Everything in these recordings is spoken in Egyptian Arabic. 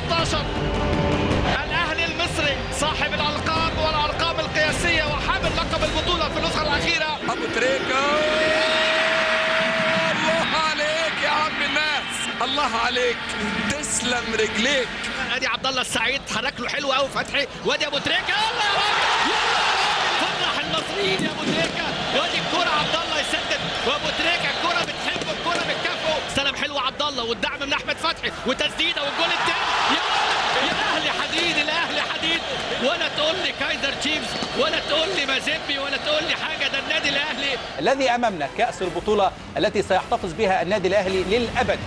2016 الاهلي المصري صاحب الالقاب والارقام القياسيه وحامل لقب البطوله في النسخه الاخيره ابو تريكه الله عليك يا عم الناس الله عليك تسلم رجليك ادي عبد الله السعيد حرك له حلو قوي فتحي وادي ابو تريكه يلا يا راجل يلا فرح المصريين يا ابو تريكه وادي الكوره عبد الله يسدد وابو تريكه الكوره بتحبه الكوره بتكافئه استلم حلو عبد الله والدعم من احمد فتحي وتسديده والجول الثاني يا يا اهلي حديد الاهلي حديد ولا تقول لي كايزر تشيفز ولا تقول لي مازيمبي ولا تقول لي حاجه ده النادي الاهلي الذي امامنا كاس البطوله التي سيحتفظ بها النادي الاهلي للابد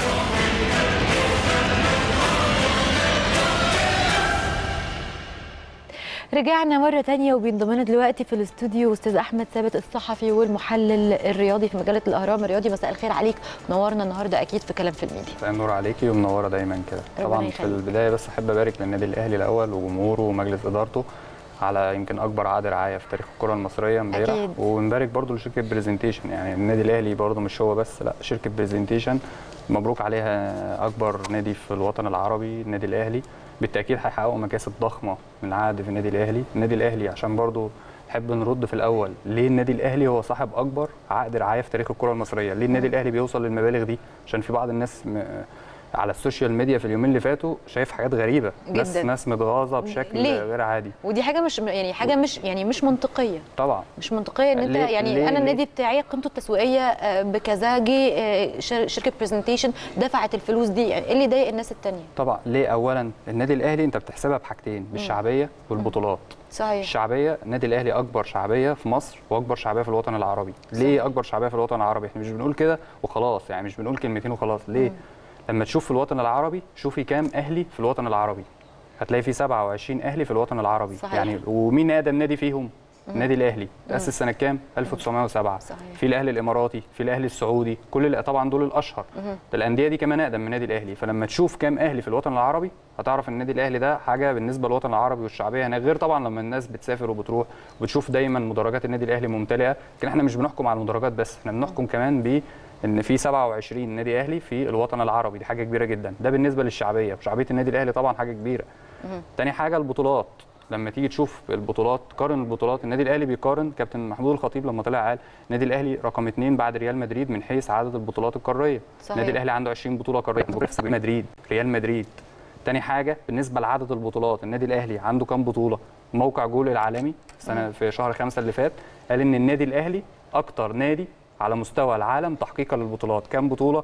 رجعنا مرة تانية وبينضم لنا دلوقتي في الاستوديو أستاذ أحمد ثابت الصحفي والمحلل الرياضي في مجلة الأهرام الرياضي مساء الخير عليك منورنا النهاردة أكيد في كلام في الميديا مساء النور عليكي ومنوره دايما كده ربنا طبعا في يخليك. البدايه بس احب ابارك للنادي الاهلي الاول وجمهوره ومجلس ادارته على يمكن اكبر عقد رعايه في تاريخ الكره المصريه امبارح أكيد. ونبارك برضو لشركه برزنتيشن يعني النادي الاهلي برضو مش هو بس لا شركه برزنتيشن مبروك عليها اكبر نادي في الوطن العربي النادي الاهلي بالتاكيد هيحققوا مكاسب ضخمه من عقد في النادي الاهلي النادي الاهلي عشان برضو نحب نرد في الاول ليه النادي الاهلي هو صاحب اكبر عقد رعايه في تاريخ الكره المصريه ليه النادي الاهلي بيوصل للمبالغ دي عشان في بعض الناس م... على السوشيال ميديا في اليومين اللي فاتوا شايف حاجات غريبه ناس جداً. ناس متغاظه بشكل ليه؟ غير عادي ودي حاجة مش يعني حاجة مش يعني مش منطقية طبعا مش منطقية ان انت ليه- يعني ليه- انا ليه؟ النادي بتاعي قيمته التسويقية آه، بكذا جه آه، شر- شركة برزنتيشن دفعت الفلوس دي يعني ايه اللي ضايق الناس التانية طبعا ليه اولا النادي الاهلي انت بتحسبها بحاجتين بالشعبيه والبطولات صحيح الشعبيه النادي الاهلي اكبر شعبيه في مصر واكبر شعبيه في الوطن العربي ليه صح. اكبر شعبيه في الوطن العربي احنا مش بنقول كده وخلاص يعني مش بنقول كلمتين وخلاص ليه لما تشوف في الوطن العربي شوفي كام اهلي في الوطن العربي هتلاقي في 27 اهلي في الوطن العربي صحيح. يعني ومين اقدم نادي فيهم النادي الاهلي تاسس سنه كام 1907 صحيح. في الاهلي الاماراتي في الاهلي السعودي كل طبعا دول الاشهر ده الانديه دي كمان اقدم من النادي الاهلي فلما تشوف كام اهلي في الوطن العربي هتعرف ان النادي الاهلي ده حاجه بالنسبه للوطن العربي والشعبيه هناك غير طبعا لما الناس بتسافر وبتروح وبتشوف دايما مدرجات النادي الاهلي ممتلئه لكن احنا مش بنحكم على المدرجات بس احنا بنحكم كمان ب ان في 27 نادي اهلي في الوطن العربي دي حاجه كبيره جدا ده بالنسبه للشعبيه وشعبيه النادي الاهلي طبعا حاجه كبيره تاني حاجه البطولات لما تيجي تشوف البطولات قارن البطولات النادي الاهلي بيقارن كابتن محمود الخطيب لما طلع قال النادي الاهلي رقم اثنين بعد ريال مدريد من حيث عدد البطولات القاريه صحيح. النادي الاهلي عنده 20 بطوله قاريه بينافس مدريد ريال مدريد تاني حاجه بالنسبه لعدد البطولات النادي الاهلي عنده كام بطوله موقع جول العالمي سنه في شهر خمسة اللي فات قال ان النادي الاهلي اكتر نادي على مستوى العالم تحقيقا للبطولات كام بطوله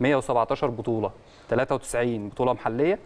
117 بطوله 93 بطوله محليه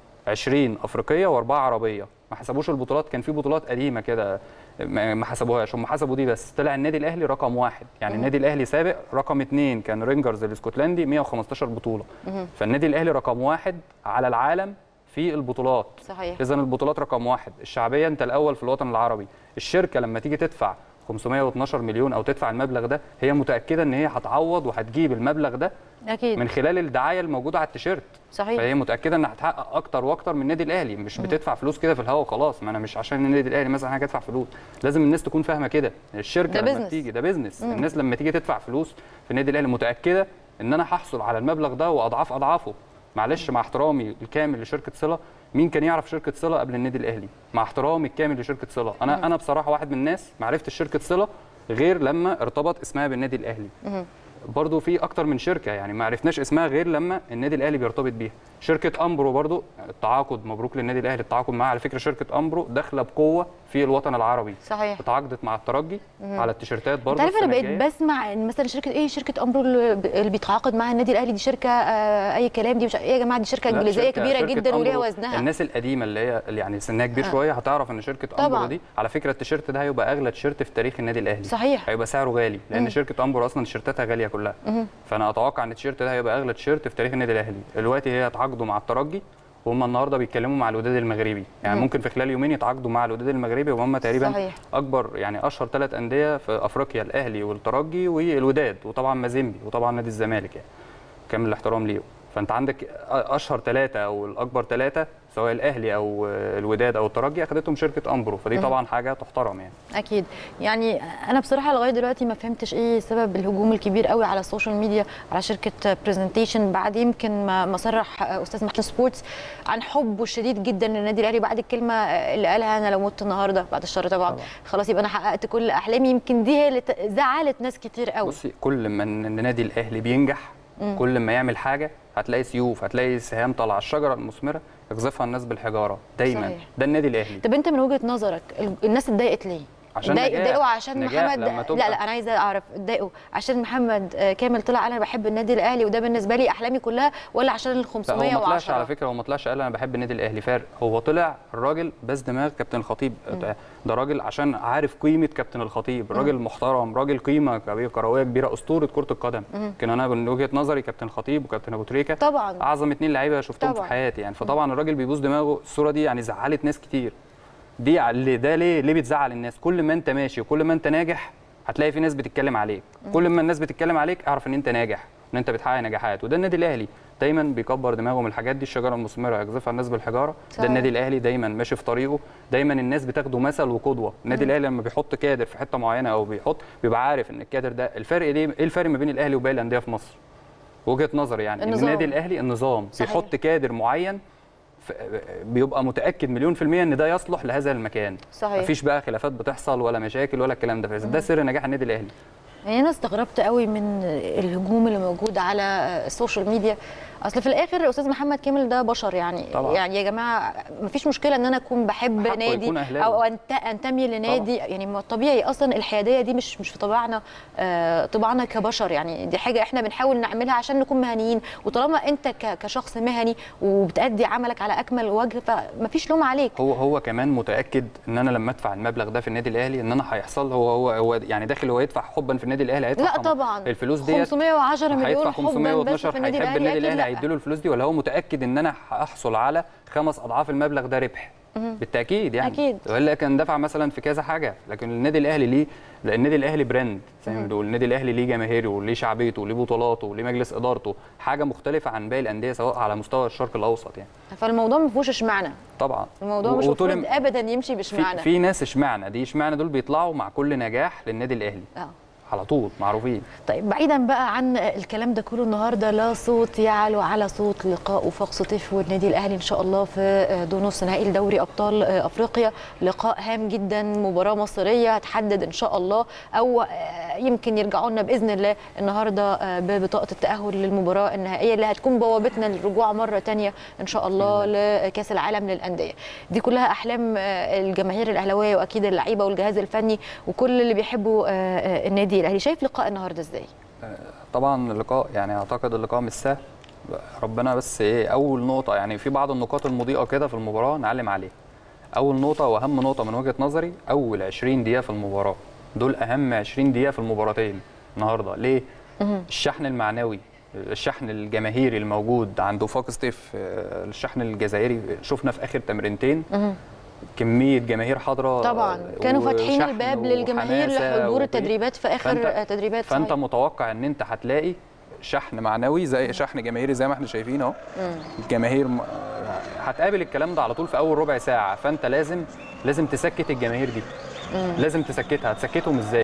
20 افريقيه واربعه عربيه ما حسبوش البطولات كان في بطولات قديمه كده ما ما حسبوهاش هم حسبوا دي بس طلع النادي الاهلي رقم واحد يعني النادي الاهلي سابق رقم اثنين كان رينجرز الاسكتلندي 115 بطوله فالنادي الاهلي رقم واحد على العالم في البطولات صحيح اذا البطولات رقم واحد الشعبيه انت الاول في الوطن العربي الشركه لما تيجي تدفع 512 مليون او تدفع المبلغ ده هي متاكده ان هي هتعوض وهتجيب المبلغ ده اكيد من خلال الدعايه الموجوده على التيشيرت صحيح فهي متاكده انها هتحقق اكتر واكتر من النادي الاهلي مش بتدفع فلوس كده في الهواء وخلاص ما انا مش عشان النادي الاهلي مثلا حاجه ادفع فلوس لازم الناس تكون فاهمه كده الشركه ده لما بيزنس. بتيجي ده بيزنس الناس لما تيجي تدفع فلوس في النادي الاهلي متاكده ان انا هحصل على المبلغ ده واضعاف اضعافه معلش مع احترامي الكامل لشركه صله مين كان يعرف شركه صله قبل النادي الاهلي مع احترامي الكامل لشركه صله انا انا بصراحه واحد من الناس ما عرفتش شركه صله غير لما ارتبط اسمها بالنادي الاهلي برضو في اكتر من شركه يعني ما عرفناش اسمها غير لما النادي الاهلي بيرتبط بيها شركه امبرو برضو التعاقد مبروك للنادي الاهلي التعاقد معاها على فكره شركه امبرو داخله بقوه في الوطن العربي صحيح اتعاقدت مع الترجي على التيشيرتات برضو انت عارف انا السنة بقيت الجاية. بسمع ان مثلا شركه ايه شركه امبرو اللي اللي بيتعاقد معاها النادي الاهلي دي شركه آه اي كلام دي مش ايه يا جماعه دي شركه لا، انجليزيه شركة- كبيره شركة جدا وليها أمبرو، وزنها الناس القديمه اللي هي اللي يعني سنها كبير آه. شويه هتعرف ان شركه طبعاً. امبرو دي على فكره التيشيرت ده هيبقى اغلى تيشيرت في تاريخ النادي الاهلي صحيح هيبقى سعره غالي لان شركه امبرو اصلا تيشيرتاتها غاليه كلها فانا اتوقع ان التيشيرت ده هيبقى اغلى تيشيرت في تاريخ النادي الاهلي دلوقتي هي اتعاقدوا مع الترجي وهم النهارده بيتكلموا مع الوداد المغربي يعني ممكن في خلال يومين يتعاقدوا مع الوداد المغربي وهم تقريبا صحيح. اكبر يعني اشهر ثلاث انديه في افريقيا الاهلي والترجي والوداد وطبعا مازيمبي وطبعا نادي الزمالك يعني كامل الاحترام ليه فانت عندك اشهر ثلاثه او الاكبر ثلاثه سواء الاهلي او الوداد او الترجي اخذتهم شركه امبرو فدي طبعا حاجه تحترم يعني اكيد يعني انا بصراحه لغايه دلوقتي ما فهمتش ايه سبب الهجوم الكبير قوي على السوشيال ميديا على شركه برزنتيشن بعد يمكن ما ما صرح استاذ محمد سبورتس عن حبه الشديد جدا للنادي الاهلي بعد الكلمه اللي قالها انا لو مت النهارده بعد الشر طبعا, طبعاً. خلاص يبقى انا حققت كل احلامي يمكن دي هي اللي ت- زعلت ناس كتير قوي بصي كل ما إن النادي الاهلي بينجح كل ما يعمل حاجه هتلاقي سيوف هتلاقي سهام طالعه الشجره المثمره يقذفها الناس بالحجاره دايما صحيح. ده النادي الاهلي طب انت من وجهه نظرك ال- الناس اتضايقت ليه؟ عشان اتضايق- نجاح. اتضايقوا عشان نجاح محمد لما تبقى- لا لا انا عايزه اعرف اتضايقوا عشان محمد آه، كامل طلع قال انا بحب النادي الاهلي وده بالنسبه لي احلامي كلها ولا عشان ال لا 510 هو ما طلعش على فكره هو ما طلعش قال انا بحب النادي الاهلي فارق هو طلع الراجل بس دماغ كابتن الخطيب ده راجل عشان عارف قيمه كابتن الخطيب راجل محترم راجل قيمه كبيره كرويه كبيره اسطوره كره القدم كان انا من وجهه نظري كابتن الخطيب وكابتن ابو تريكه طبعا اعظم اتنين لعيبه شفتهم طبعاً. في حياتي يعني فطبعا الراجل بيبوظ دماغه الصوره دي يعني زعلت ناس كتير دي ع- اللي ده ليه ليه بتزعل الناس كل ما انت ماشي وكل ما انت ناجح هتلاقي في ناس بتتكلم عليك كل ما الناس بتتكلم عليك اعرف ان انت ناجح ان انت بتحقق نجاحات وده النادي الاهلي دايما بيكبر دماغه من الحاجات دي الشجره المثمره يقذفها الناس بالحجاره صحيح. ده النادي الاهلي دايما ماشي في طريقه دايما الناس بتاخده مثل وقدوه النادي الاهلي لما بيحط كادر في حته معينه او بيحط بيبقى عارف ان الكادر ده الفرق ليه ايه الفرق ما بين الاهلي وباقي الانديه في مصر وجهه نظري يعني ان النظام. النادي الاهلي النظام صحيح. بيحط كادر معين ف- بيبقى متاكد مليون في الميه ان ده يصلح لهذا المكان صحيح. مفيش بقى خلافات بتحصل ولا مشاكل ولا الكلام ده ده سر نجاح النادي الاهلي يعني انا استغربت قوي من الهجوم اللي موجود على السوشيال ميديا اصل في الاخر استاذ محمد كامل ده بشر يعني طبعا. يعني يا جماعه مفيش مشكله ان انا اكون بحب حقه نادي يكون أهلاوي. او أنت انتمي لنادي يعني ما الطبيعي اصلا الحياديه دي مش مش في طباعنا آه طباعنا كبشر يعني دي حاجه احنا بنحاول نعملها عشان نكون مهنيين وطالما انت ك- كشخص مهني وبتأدي عملك على اكمل وجه فمفيش لوم عليك هو هو كمان متاكد ان انا لما ادفع المبلغ ده في النادي الاهلي ان انا هيحصل هو هو, هو يعني داخل هو يدفع حبا في النادي الاهلي هيدفع لا خم- طبعا الفلوس ديت 510 مليون هيدفع حبا بس 512 في النادي هيحب الاهلي النادي أكيد الاهلي لا. هيديله الفلوس دي ولا هو متاكد ان انا هحصل على خمس اضعاف المبلغ ده ربح بالتاكيد يعني أكيد. ولا كان دفع مثلا في كذا حاجه لكن النادي الاهلي ليه لان النادي الاهلي براند زي ما بنقول النادي الاهلي ليه جماهيره وليه شعبيته وليه بطولاته وليه مجلس ادارته حاجه مختلفه عن باقي الانديه سواء على مستوى الشرق الاوسط يعني فالموضوع ما فيهوش اشمعنى طبعا الموضوع و- مش وطول المفروض ابدا يمشي في, باشمعنى في ناس اشمعنى دي اشمعنى دول بيطلعوا مع كل نجاح للنادي الاهلي اه على طول معروفين طيب بعيدا بقى عن الكلام ده كله النهارده لا صوت يعلو على صوت لقاء وفاق سطيف والنادي الاهلي ان شاء الله في دور نص نهائي لدوري ابطال افريقيا لقاء هام جدا مباراه مصيريه هتحدد ان شاء الله او يمكن يرجعوا لنا باذن الله النهارده ببطاقه التاهل للمباراه النهائيه اللي هتكون بوابتنا للرجوع مره ثانيه ان شاء الله لكاس العالم للانديه دي كلها احلام الجماهير الاهلاويه واكيد اللعيبه والجهاز الفني وكل اللي بيحبوا النادي الاهلي شايف لقاء النهارده ازاي طبعا اللقاء يعني اعتقد اللقاء مش سهل ربنا بس ايه اول نقطه يعني في بعض النقاط المضيئه كده في المباراه نعلم عليها اول نقطه واهم نقطه من وجهه نظري اول 20 دقيقه في المباراه دول اهم 20 دقيقه في المباراتين النهارده ليه الشحن المعنوي الشحن الجماهيري الموجود عند وفاق سطيف الشحن الجزائري شفنا في اخر تمرينتين كميه جماهير حاضره طبعا كانوا فاتحين وشحن الباب للجماهير وحماسة لحضور وفي- التدريبات في اخر فأنت- تدريبات فانت صحيح. متوقع ان انت هتلاقي شحن معنوي زي شحن جماهيري زي ما احنا شايفين اهو الجماهير م... هتقابل الكلام ده على طول في اول ربع ساعه فانت لازم لازم تسكت الجماهير دي لازم تسكتها هتسكتهم ازاي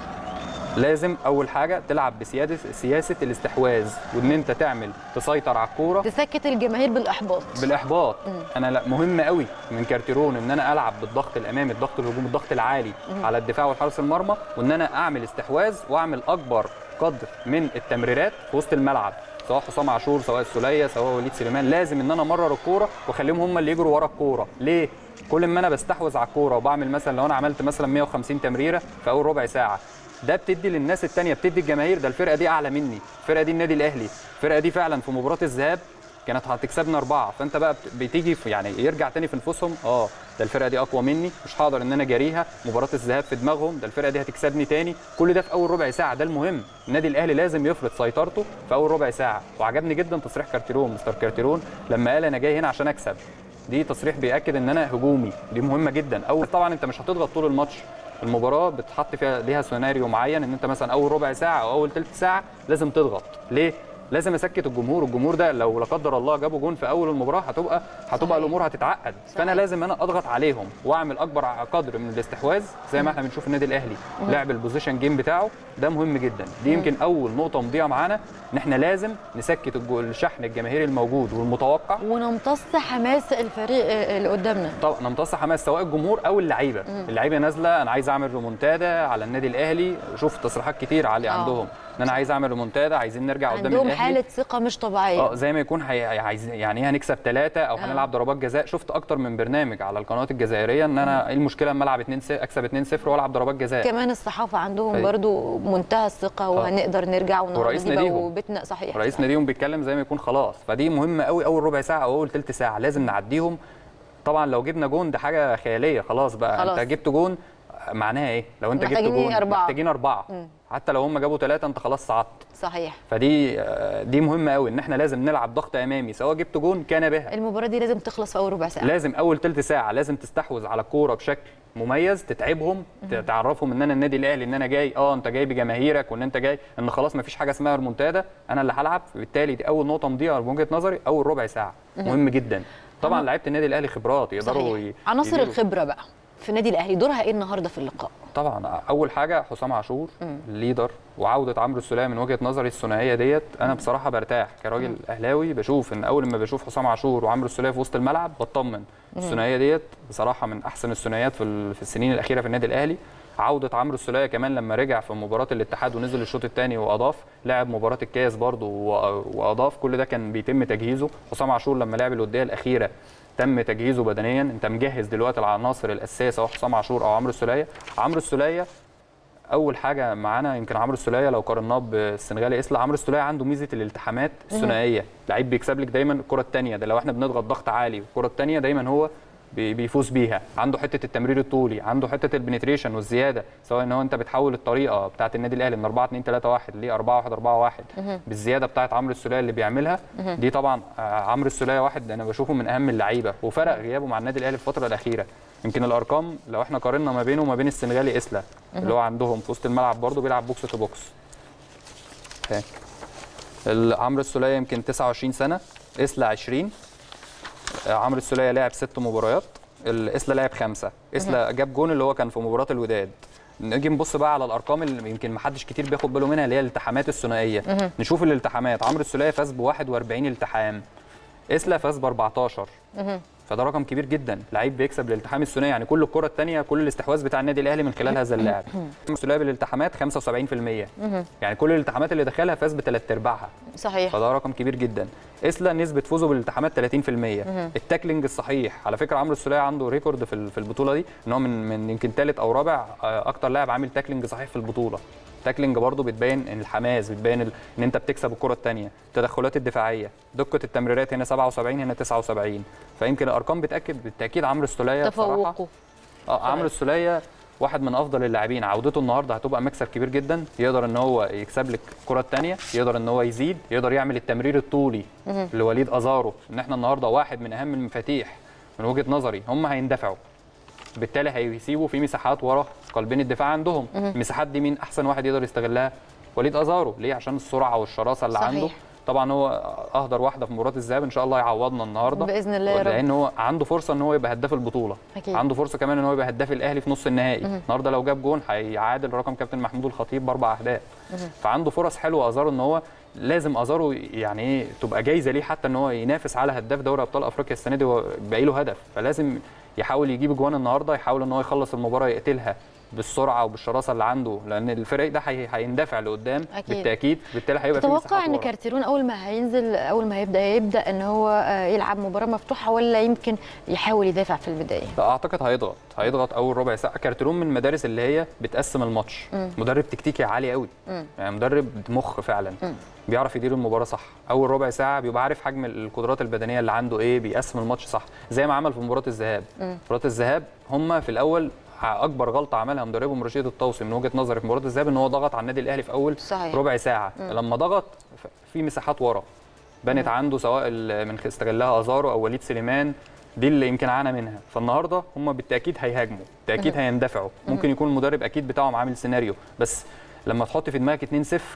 لازم اول حاجه تلعب بسياده سياسه الاستحواذ وان انت تعمل تسيطر على الكوره تسكت الجماهير بالاحباط بالاحباط انا لا مهم قوي من كارتيرون ان انا العب بالضغط الامامي الضغط الهجومي الضغط العالي على الدفاع والحرس المرمى وان انا اعمل استحواذ واعمل اكبر قدر من التمريرات في وسط الملعب سواء حسام عاشور سواء السوليه سواء وليد سليمان لازم ان انا امرر الكوره واخليهم هم اللي يجروا ورا الكوره ليه كل ما انا بستحوذ على الكوره وبعمل مثلا لو انا عملت مثلا 150 تمريره في اول ربع ساعه ده بتدي للناس التانية بتدي الجماهير ده الفرقه دي اعلى مني الفرقه دي النادي الاهلي الفرقه دي فعلا في مباراه الذهاب كانت هتكسبنا اربعه فانت بقى بت- بتيجي في يعني يرجع تاني في نفوسهم اه ده الفرقه دي اقوى مني مش هقدر ان انا جاريها مباراه الذهاب في دماغهم ده الفرقه دي هتكسبني تاني كل ده في اول ربع ساعه ده المهم النادي الاهلي لازم يفرض سيطرته في اول ربع ساعه وعجبني جدا تصريح كارتيرون مستر كارتيرون لما قال انا جاي هنا عشان اكسب دي تصريح بياكد ان انا هجومي دي مهمه جدا اول طبعا انت مش هتضغط طول الماتش المباراه بتحط فيها ليها سيناريو معين ان انت مثلا اول ربع ساعه او اول ثلث ساعه لازم تضغط ليه لازم اسكت الجمهور الجمهور ده لو لا قدر الله جابوا جون في اول المباراه هتبقى هتبقى صحيح. الامور هتتعقد فانا صحيح. لازم انا اضغط عليهم واعمل اكبر قدر من الاستحواذ زي ما احنا بنشوف النادي الاهلي لعب البوزيشن جيم بتاعه ده مهم جدا دي يمكن اول نقطه مضيعه معانا ان احنا لازم نسكت الجو- الشحن الجماهيري الموجود والمتوقع ونمتص حماس الفريق آه، اللي قدامنا طبعا نمتص حماس سواء الجمهور او اللعيبه اللعيبه نازله انا عايز اعمل ريمونتادا على النادي الاهلي شوف تصريحات كتير على آه. عندهم ان انا عايز اعمل ريمونتادا عايزين نرجع قدام عندهم الاهلي حاله ثقه مش طبيعيه اه زي ما يكون هي... عايز يعني ايه هنكسب ثلاثه او آه. هنلعب ضربات جزاء شفت اكتر من برنامج على القنوات الجزائريه ان انا ايه المشكله اما العب 2 اكسب 2 0 والعب ضربات جزاء كمان الصحافه عندهم أيوة. برضو منتهى الثقه وهنقدر نرجع والنهارده ورئيس دي بقى ناديهم. وبيتنا صحيح رئيس ناديهم بيتكلم زي ما يكون خلاص فدي مهمه قوي اول ربع ساعه او اول ثلث ساعه لازم نعديهم طبعا لو جبنا جون ده حاجه خياليه خلاص بقى خلاص. انت جبت جون معناها ايه لو انت جبت محتاجين جون أربعة. محتاجين اربعه حتى لو هم جابوا ثلاثه انت خلاص صعدت صحيح فدي آه، دي مهمه قوي ان احنا لازم نلعب ضغط امامي سواء جبت جون كان بها المباراه دي لازم تخلص في اول ربع ساعه لازم اول ثلث ساعه لازم تستحوذ على الكوره بشكل مميز تتعبهم ت- تعرفهم ان انا النادي الاهلي ان انا جاي اه انت جاي بجماهيرك وان انت جاي ان خلاص ما فيش حاجه اسمها ريمونتادا انا اللي هلعب بالتالي دي اول نقطه مضيئه من وجهه نظري اول ربع ساعه مهم جدا طبعا لعيبه النادي الاهلي خبرات يقدروا صحيح ي- عناصر يديروا. الخبره بقى في النادي الاهلي دورها ايه النهارده في اللقاء طبعا اول حاجه حسام عاشور الليدر وعوده عمرو السوليه من وجهه نظري الثنائيه ديت انا بصراحه برتاح كراجل اهلاوي بشوف ان اول ما بشوف حسام عاشور وعمرو السوليه في وسط الملعب بطمن الثنائيه ديت بصراحه من احسن الثنائيات في ال- في السنين الاخيره في النادي الاهلي عوده عمرو السوليه كمان لما رجع في مباراه الاتحاد ونزل الشوط الثاني واضاف لعب مباراه الكاس برضه و- واضاف كل ده كان بيتم تجهيزه حسام عاشور لما لعب الوديه الاخيره تم تجهيزه بدنيا انت مجهز دلوقتي العناصر الاساسيه سواء حسام عاشور او عمرو السوليه عمرو السوليه اول حاجه معانا يمكن عمرو السوليه لو قارناه بالسنغالي اسلا عمرو السوليه عنده ميزه الالتحامات الثنائيه لعيب بيكسب لك دايما الكره الثانيه ده لو احنا بنضغط ضغط عالي والكره الثانيه دايما هو بي- بيفوز بيها عنده حته التمرير الطولي عنده حته البنتريشن والزياده سواء ان هو انت بتحول الطريقه بتاعه النادي الاهلي من 4 2 3 1 ل 4 1 4 1 بالزياده بتاعه عمرو السوليه اللي بيعملها دي طبعا آه، عمرو السوليه واحد انا بشوفه من اهم اللعيبه وفرق غيابه مع النادي الاهلي في الفتره الاخيره يمكن الارقام لو احنا قارنا ما بينه وما بين السنغالي اسلا اللي هو عندهم في وسط الملعب برضه بيلعب بوكس تو بوكس هيك. ال- عمرو السوليه يمكن 29 سنه اسلا 20 آه، عمرو السوليه لعب ست مباريات الاسلا لعب خمسه اسلا جاب جون اللي هو كان في مباراه الوداد نيجي نبص بقى على الارقام اللي يمكن ما حدش كتير بياخد باله منها اللي هي الالتحامات الثنائيه نشوف الالتحامات عمرو السوليه فاز ب 41 التحام اسلا فاز ب 14 فده رقم كبير جدا لعيب بيكسب الالتحام الثنائي يعني كل الكره الثانيه كل الاستحواذ بتاع النادي الاهلي من خلال هذا اللاعب السوليه بالالتحامات 75% يعني كل الالتحامات اللي دخلها فاز بثلاث ارباعها صحيح فده رقم كبير جدا اسلا نسبه فوزه بالالتحامات 30% التاكلينج الصحيح على فكره عمرو السوليه عنده ريكورد في ال- في البطوله دي ان هو من من يمكن ثالث او رابع آه، اكتر لاعب عامل تاكلينج صحيح في البطوله تاكلينج برضه بتبين إن الحماس بتبين ال- ان انت بتكسب الكره الثانيه التدخلات الدفاعيه دقه التمريرات هنا 77 هنا 79 فيمكن الارقام بتاكد بالتاكيد عمرو السوليه بصراحه تفوقه اه عمرو السوليه واحد من افضل اللاعبين عودته النهارده هتبقى مكسب كبير جدا يقدر ان هو يكسب لك الكره الثانيه يقدر ان هو يزيد يقدر يعمل التمرير الطولي لوليد ازارو ان احنا النهارده واحد من اهم المفاتيح من وجهه نظري هم هيندفعوا بالتالي هيسيبوا في مساحات ورا قلبين الدفاع عندهم المساحات دي مين احسن واحد يقدر يستغلها وليد ازارو ليه عشان السرعه والشراسه اللي صحيح. عنده طبعا هو اهدر واحده في مباراه الذهاب ان شاء الله يعوضنا النهارده بإذن الله يا رب. لان هو عنده فرصه ان هو يبقى هداف البطوله أكيد. عنده فرصه كمان ان هو يبقى هداف الاهلي في نص النهائي النهارده لو جاب جون هيعادل رقم كابتن محمود الخطيب باربع اهداف فعنده فرص حلوه ازارو ان هو لازم ازارو يعني ايه تبقى جايزه ليه حتى ان هو ينافس على هداف دوري ابطال افريقيا السنه دي هو باقي له هدف فلازم يحاول يجيب جوان النهارده يحاول ان هو يخلص المباراه يقتلها بالسرعه وبالشراسه اللي عنده لان الفريق ده هي- هيندفع لقدام أكيد. بالتاكيد بالتالي هيبقى في تتوقع مساحات ان ورا. كارتيرون اول ما هينزل اول ما هيبدا يبدا ان هو آه، يلعب مباراه مفتوحه ولا يمكن يحاول يدافع في البدايه لا اعتقد هيضغط هيضغط اول ربع ساعه كارتيرون من المدارس اللي هي بتقسم الماتش مدرب تكتيكي عالي قوي يعني مدرب مخ فعلا بيعرف يدير المباراه صح اول ربع ساعه بيبقى عارف حجم القدرات البدنيه اللي عنده ايه بيقسم الماتش صح زي ما عمل في مباراه الذهاب مباراه الذهاب هم في الاول اكبر غلطه عملها مدربهم رشيد الطوسي من وجهه نظري في مباراه الذهاب ان هو ضغط على النادي الاهلي في اول صحيح. ربع ساعه لما ضغط ف- في مساحات ورا بنت عنده سواء ال- من خ- استغلها ازارو او وليد سليمان دي اللي يمكن عانى منها فالنهارده هم بالتاكيد هيهاجموا بالتاكيد هيندفعوا ممكن يكون المدرب اكيد بتاعهم عامل سيناريو بس لما تحط في دماغك 2-0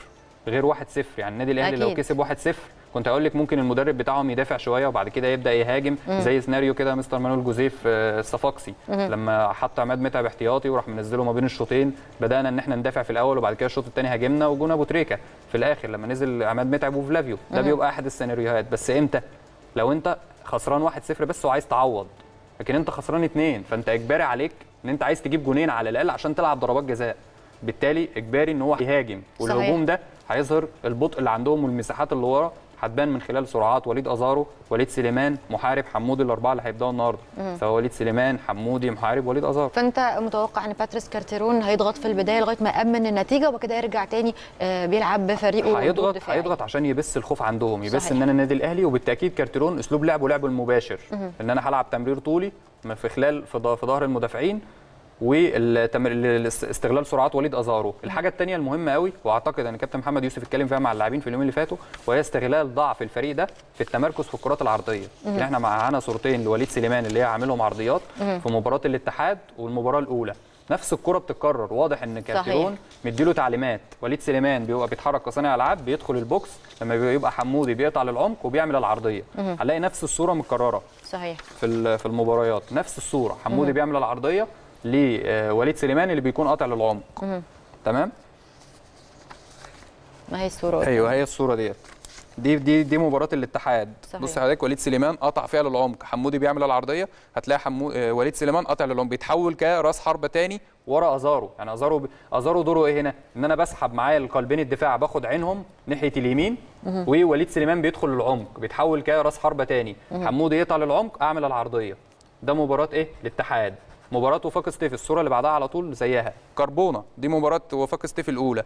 غير 1-0 يعني النادي الاهلي لو أكيد. كسب 1-0 كنت هقول لك ممكن المدرب بتاعهم يدافع شويه وبعد كده يبدا يهاجم زي سيناريو كده مستر مانويل جوزيف آه، الصفاقسي لما حط عماد متعب احتياطي وراح منزله ما بين الشوطين بدانا ان احنا ندافع في الاول وبعد كده الشوط الثاني هاجمنا وجونا ابو تريكه في الاخر لما نزل عماد متعب وفلافيو ده بيبقى احد السيناريوهات بس امتى لو انت خسران 1-0 بس وعايز تعوض لكن انت خسران اتنين فانت اجباري عليك ان انت عايز تجيب جونين على الاقل عشان تلعب ضربات جزاء بالتالي اجباري ان هو يهاجم والهجوم ده هيظهر البطء اللي عندهم والمساحات اللي ورا هتبان من خلال سرعات وليد ازارو وليد سليمان محارب حمودي الاربعه اللي هيبداوا النهارده سواء وليد سليمان حمودي محارب وليد ازارو فانت متوقع ان باتريس كارتيرون هيضغط في البدايه لغايه ما يامن النتيجه وبعد كده يرجع تاني آه، بيلعب بفريقه هيضغط دفاعي. هيضغط عشان يبث الخوف عندهم يبث صحيح. ان انا النادي الاهلي وبالتاكيد كارتيرون اسلوب لعبه لعبه المباشر ان انا هلعب تمرير طولي في خلال في ظ- في ظهر المدافعين واستغلال سرعات وليد ازارو الحاجه الثانيه المهمه قوي واعتقد ان كابتن محمد يوسف اتكلم فيها مع اللاعبين في اليومين اللي فاتوا وهي استغلال ضعف الفريق ده في التمركز في الكرات العرضيه اللي احنا معانا صورتين لوليد سليمان اللي هي عاملهم عرضيات في مباراه الاتحاد والمباراه الاولى نفس الكره بتتكرر واضح ان كارتيرون مديله تعليمات وليد سليمان بيبقى بيتحرك كصانع العاب بيدخل البوكس لما بيبقى حمودي بيقطع للعمق وبيعمل العرضيه هنلاقي نفس الصوره متكرره صحيح في ال- في المباريات نفس الصوره حمودي بيعمل العرضيه لوليد سليمان اللي بيكون قاطع للعمق تمام ما هي الصوره ايوه هي الصوره ديت دي دي دي مباراه الاتحاد صحيح. بص حضرتك وليد سليمان قطع فيها للعمق حمودي بيعمل العرضيه هتلاقي حمو... آه، وليد سليمان قطع للعمق بيتحول كراس حربه تاني ورا ازارو يعني ازارو ب... ازارو دوره ايه هنا ان انا بسحب معايا القلبين الدفاع باخد عينهم ناحيه اليمين ووليد سليمان بيدخل للعمق بيتحول كراس حربه تاني حمودي يقطع للعمق اعمل العرضيه ده مباراه ايه الاتحاد مباراه وفاق ستيف الصوره اللي بعدها على طول زيها كربونه دي مباراه وفاق ستيف الاولى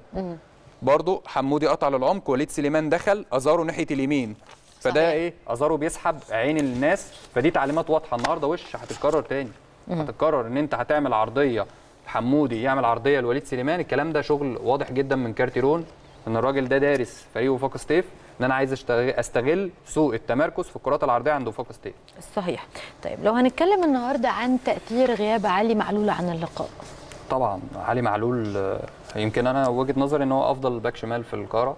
برضو حمودي قطع للعمق وليد سليمان دخل ازارو ناحيه اليمين فده صحيح. ايه ازارو بيسحب عين الناس فدي تعليمات واضحه النهارده وش هتتكرر تاني هتتكرر ان انت هتعمل عرضيه حمودي يعمل عرضيه لوليد سليمان الكلام ده شغل واضح جدا من كارتيرون ان الراجل ده دارس فريق وفاق ستيف ان انا عايز أشتغل استغل سوء التمركز في الكرات العرضيه عند وفاق ستيف صحيح طيب لو هنتكلم النهارده عن تاثير غياب علي معلول عن اللقاء طبعا علي معلول آه، يمكن انا وجهه نظري ان هو افضل باك شمال في القاره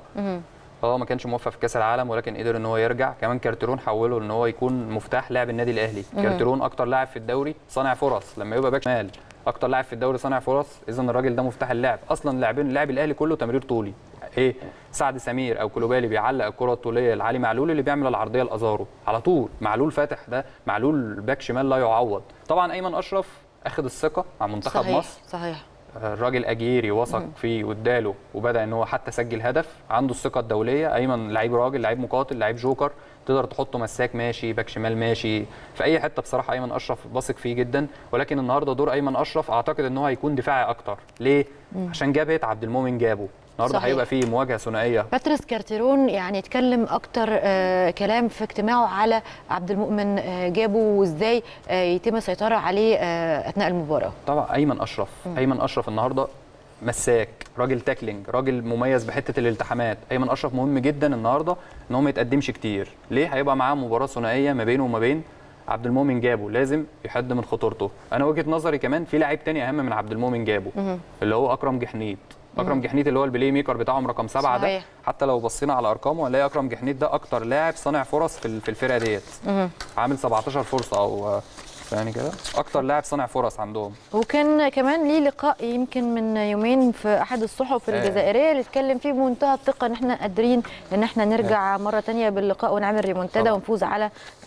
هو ما كانش موفق في كاس العالم ولكن قدر ان هو يرجع كمان كارتيرون حوله ان هو يكون مفتاح لعب النادي الاهلي كارتيرون اكتر لاعب في الدوري صانع فرص لما يبقى باك شمال اكتر لاعب في الدوري صانع فرص اذا الراجل ده مفتاح اللعب اصلا لاعبين اللاعب الاهلي كله تمرير طولي ايه سعد سمير او كلوبالي بيعلق الكره الطوليه لعلي معلول اللي بيعمل العرضيه لازارو على طول معلول فاتح ده معلول باك شمال لا يعوض طبعا ايمن اشرف اخد الثقه مع منتخب صحيح مصر صحيح الراجل اجيري وثق فيه واداله وبدا ان هو حتى سجل هدف عنده الثقه الدوليه ايمن لعيب راجل لعيب مقاتل لعيب جوكر تقدر تحطه مساك ماشي باك شمال ماشي في اي حته بصراحه ايمن اشرف بثق فيه جدا ولكن النهارده دور ايمن اشرف اعتقد ان هو هيكون دفاعي اكتر ليه عشان جابه عبد المؤمن جابه النهارده صحيح. هيبقى فيه مواجهه ثنائيه باتريس كارتيرون يعني اتكلم اكتر آه كلام في اجتماعه على عبد المؤمن آه جابه وازاي آه يتم السيطره عليه آه اثناء المباراه طبعا ايمن اشرف ايمن اشرف النهارده مساك راجل تاكلينج راجل مميز بحته الالتحامات ايمن اشرف مهم جدا النهارده ان هو ما يتقدمش كتير ليه هيبقى معاه مباراه ثنائيه ما بينه وما بين عبد المؤمن جابه لازم يحد من خطورته انا وجهه نظري كمان في لعيب تاني اهم من عبد المؤمن جابه اللي هو اكرم جحنيت اكرم جحنيت اللي هو البلاي ميكر بتاعهم رقم سبعة ده صحيح. حتى لو بصينا على ارقامه هنلاقي اكرم جحنيت ده اكتر لاعب صانع فرص في في الفرقه ديت عامل 17 فرصه او يعني كده اكتر لاعب صانع فرص عندهم وكان كمان ليه لقاء يمكن من يومين في احد الصحف آه. الجزائريه اللي اتكلم فيه بمنتهى الثقه ان احنا قادرين ان احنا نرجع مره تانية باللقاء ونعمل ريمونتادا طبعا. ونفوز على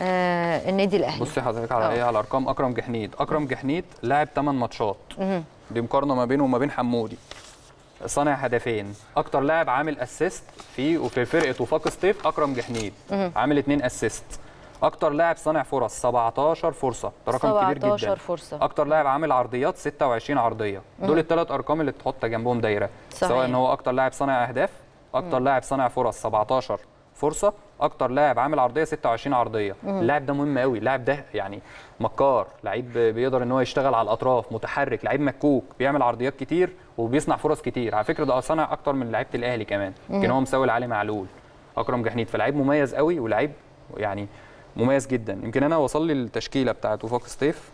آه النادي الاهلي بصي حضرتك على آه. ايه على ارقام اكرم جحنيد اكرم جحنيد لاعب 8 ماتشات دي مقارنه ما بينه وما بين حمودي صانع هدفين اكتر لاعب عامل اسيست في وفي فرقه وفاق ستيف اكرم جحنيد عامل 2 اسيست اكتر لاعب صانع فرص 17 فرصه ده رقم كبير 17 جدا فرصة. اكتر لاعب عامل عرضيات 26 عرضيه دول الثلاث ارقام اللي تحط جنبهم دايره صحيح. سواء ان هو اكتر لاعب صانع اهداف اكتر لاعب صانع فرص 17 فرصه اكتر لاعب عامل عرضيه 26 عرضيه اللاعب ده مهم قوي اللاعب ده يعني مكار لعيب بيقدر ان هو يشتغل على الاطراف متحرك لعيب مكوك بيعمل عرضيات كتير وبيصنع فرص كتير على فكره ده صانع اكتر من لعيبه الاهلي كمان يمكن هو مساوي لعلي معلول اكرم جحنيد فلعيب مميز قوي ولعيب يعني مميز جدا يمكن انا وصل لي التشكيله بتاعت وفاق ستيف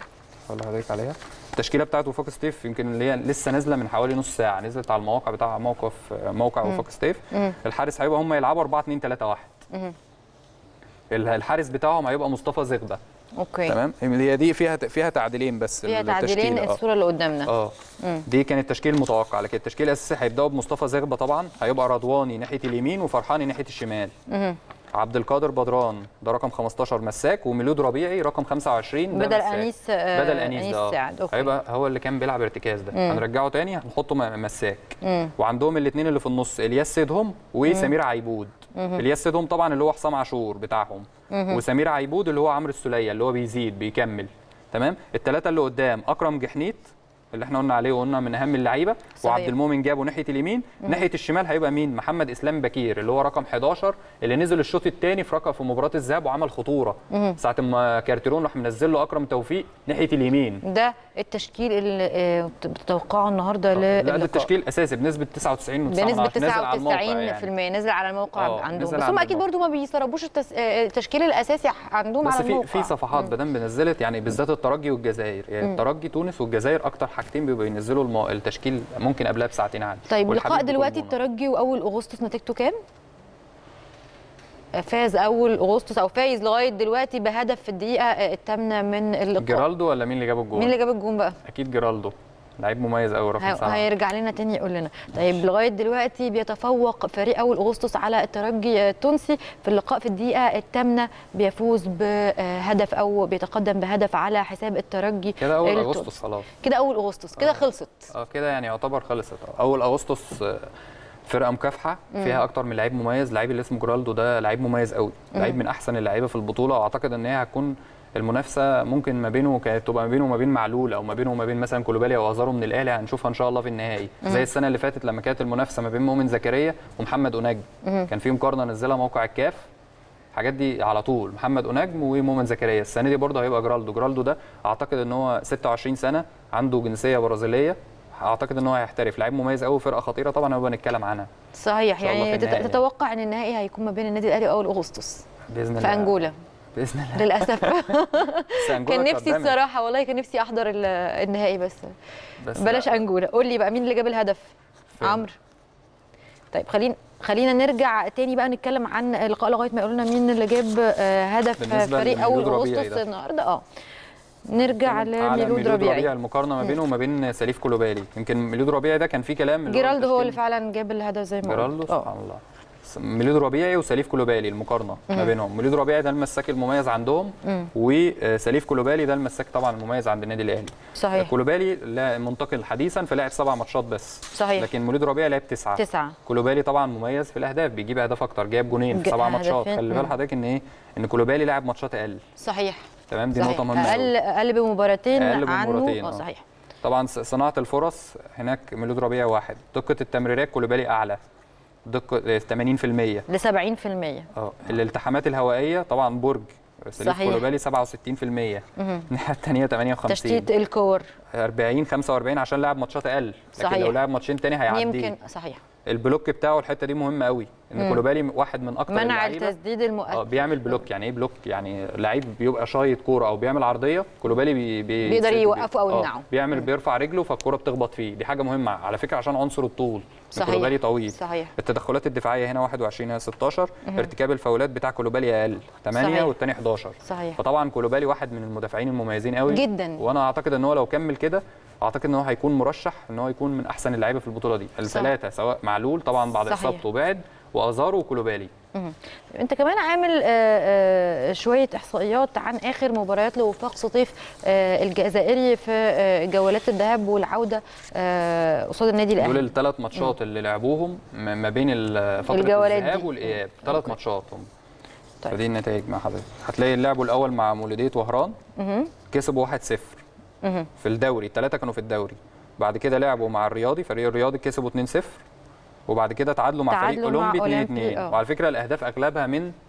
هقول لحضرتك عليها التشكيله بتاعت وفاق ستيف يمكن اللي هي لسه نازله من حوالي نص ساعه نزلت على المواقع بتاع موقف موقع وفاق ستيف الحارس هيبقى هم يلعبوا 4 2 3 1 ال- الحارس بتاعهم هيبقى مصطفى زغبه اوكي تمام هي دي فيها فيها تعديلين بس فيها تعديلين التشكيلة، آه. الصوره اللي قدامنا اه دي كان التشكيل المتوقع لكن التشكيل الاساسي هيبداوا بمصطفى زغبه طبعا هيبقى رضواني ناحيه اليمين وفرحاني ناحيه الشمال عبد القادر بدران ده رقم 15 مساك وميلود ربيعي رقم 25 ده بدل مساك. أنيس، آه، بدل انيس, أنيس ده آه. سعد، أوكي. هيبقى هو اللي كان بيلعب ارتكاز ده هنرجعه تاني هنحطه م- مساك وعندهم الاثنين اللي في النص الياس سيدهم وسمير عيبود الياس سيدهم طبعا اللي هو حسام عاشور بتاعهم وسمير عيبود اللي هو عمرو السوليه اللي هو بيزيد بيكمل تمام الثلاثه اللي قدام اكرم جحنيت اللي احنا قلنا عليه وقلنا من اهم اللعيبه صحيح. وعبد المؤمن جابه ناحيه اليمين ناحيه الشمال هيبقى مين محمد اسلام بكير اللي هو رقم 11 اللي نزل الشوط الثاني في رقم في مباراه الذهاب وعمل خطوره ساعه ما كارتيرون راح منزل له اكرم توفيق ناحيه اليمين ده التشكيل اللي آه، بتتوقعه النهارده لا ده للقاء التشكيل اساسي بنسبه 99 بنسبة 99% نازل على الموقع يعني. نزل على الموقع آه، عندهم نزل بس على هم اكيد الموقع. برضو ما بيسربوش التس... آه، التشكيل الاساسي عندهم بس على في الموقع في صفحات بدل بنزلت يعني بالذات الترجي والجزائر يعني الترجي تونس والجزائر اكتر حاجتين بيبقوا ينزلوا المو... التشكيل ممكن قبلها بساعتين عادي طيب والحبيب لقاء دلوقتي بيكون منى. الترجي واول اغسطس نتيجته كام؟ فاز اول اغسطس او فايز لغايه دلوقتي بهدف في الدقيقه الثامنه من اللقاء جيرالدو ولا مين اللي جاب الجول؟ مين اللي جاب الجون بقى؟ اكيد جيرالدو لعيب مميز قوي رقم هي- سبعه هيرجع لنا تاني يقول لنا طيب لغايه دلوقتي بيتفوق فريق اول اغسطس على الترجي التونسي في اللقاء في الدقيقه الثامنه بيفوز بهدف او بيتقدم بهدف على حساب الترجي كده اول التونسي. اغسطس خلاص كده اول اغسطس كده خلصت اه كده يعني يعتبر خلصت آه. اول اغسطس آه، فرقه مكافحه فيها اكتر من لعيب مميز لعيب اللي اسمه جرالدو ده لعيب مميز قوي لعيب من احسن اللعيبه في البطوله واعتقد ان هي هتكون المنافسه ممكن ما بينه كانت تبقى ما بينه وما بين معلول او ما بينه وما بين مثلا كولوبالي او ازارو من الاهلي هنشوفها ان شاء الله في النهائي زي السنه اللي فاتت لما كانت المنافسه ما بين مؤمن زكريا ومحمد اوناجم كان في مقارنه نزلها موقع الكاف الحاجات دي على طول محمد اوناجم ومؤمن زكريا السنه دي برضه هيبقى جرالدو جرالدو ده اعتقد ان هو 26 سنه عنده جنسيه برازيليه اعتقد ان هو هيحترف لعيب مميز قوي فرقه خطيره طبعا هنبقى نتكلم عنها صحيح إن شاء الله يعني في النهائي تت- تتوقع ان النهائي هيكون ما بين النادي الاهلي واول اغسطس باذن الله في انجولا باذن الله للاسف بس أنجولا كان نفسي اتقدمت. الصراحه والله كان نفسي احضر ال- النهائي بس بس بلاش لا. انجولا قول لي بقى مين اللي جاب الهدف فين؟ عمرو طيب خلينا خلينا نرجع تاني بقى نتكلم عن اللقاء لغايه ما يقولوا لنا مين اللي جاب آه، هدف بالنسبة فريق اول لميلود ربيعي اغسطس ده. النهارده اه نرجع على لميلود ربيعي المقارنه ما بينه وما بين سليف كولوبالي يمكن ميلود ربيعي ده كان في كلام اللي جيرالدو هو التشكيل- اللي فعلا جاب الهدف زي ما جيرالدو قلت. اه سبحان الله س- ميلود ربيعي وسليف كولوبالي المقارنه ما بينهم ميلود ربيعي ده المساك المميز عندهم وسليف كولوبالي ده المساك طبعا المميز عند النادي الاهلي صحيح كولوبالي لا منتقل حديثا فلعب سبع ماتشات بس صحيح. لكن ميلود ربيعي لعب تسعه تسعة كولوبالي طبعا مميز في الاهداف بيجيب اهداف اكتر جاب جونين في ج- سبع ماتشات هدفين. خلي بال مم. حضرتك ان ايه ان كولوبالي لعب ماتشات اقل صحيح تمام دي صحيح. نقطه مهمه اقل أوي. اقل بمباراتين أقل عنه بمباراتين، اه آه. صحيح طبعا ص- صناعه الفرص هناك ميلود ربيع واحد دقه التمريرات كولوبالي اعلى دقه 80% ل 70% اه الالتحامات الهوائيه طبعا برج سليف صحيح. كولوبالي 67% الناحيه الثانيه 58 تشتيت الكور 40 45 عشان لعب ماتشات اقل لكن صحيح. لو لعب ماتشين تاني هيعدي يمكن صحيح البلوك بتاعه الحته دي مهمه قوي ان كولوبالي واحد من اكتر منع اللعيبه التسديد اه المؤثر بيعمل بلوك يعني ايه بلوك يعني لعيب بيبقى شايط كوره او بيعمل عرضيه كولوبالي بي بي بيقدر بيسد يوقفه أو بيه. آه، يمنعه. بيعمل بيرفع رجله فالكوره بتخبط فيه دي حاجه مهمه على فكره عشان عنصر الطول صحيح. كولوبالي طويل صحيح التدخلات الدفاعيه هنا 21 هنا 16 ارتكاب الفاولات بتاع كولوبالي اقل 8 صحيح. والتاني 11 صحيح فطبعا كولوبالي واحد من المدافعين المميزين قوي جدا. وانا اعتقد ان هو لو كمل كده اعتقد ان هو هيكون مرشح ان هو يكون من احسن اللعيبه في البطوله دي الثلاثه سواء معلول طبعا بعد صحيح. اصابته بعد وازارو وكولوبالي انت كمان عامل آه، آه، شويه احصائيات عن اخر مباريات لوفاق سطيف آه، الجزائري في آه، جولات الذهاب والعوده آه، قصاد النادي دول الاهلي الثلاث ماتشات اللي لعبوهم م- ما بين ال- فتره الجولات الذهاب دي. والاياب ثلاث ماتشات هم طيب. فدي النتائج مع حضرتك هتلاقي اللعبوا الاول مع مولوديه وهران كسبوا 1-0 في الدوري الثلاثه كانوا في الدوري بعد كده لعبوا مع الرياضي فريق الرياضي كسبوا 2-0 وبعد كده تعادلوا مع فريق تعادلوا مع اولمبي أولمبي، 2-2 آه. وعلى فكره الاهداف اغلبها من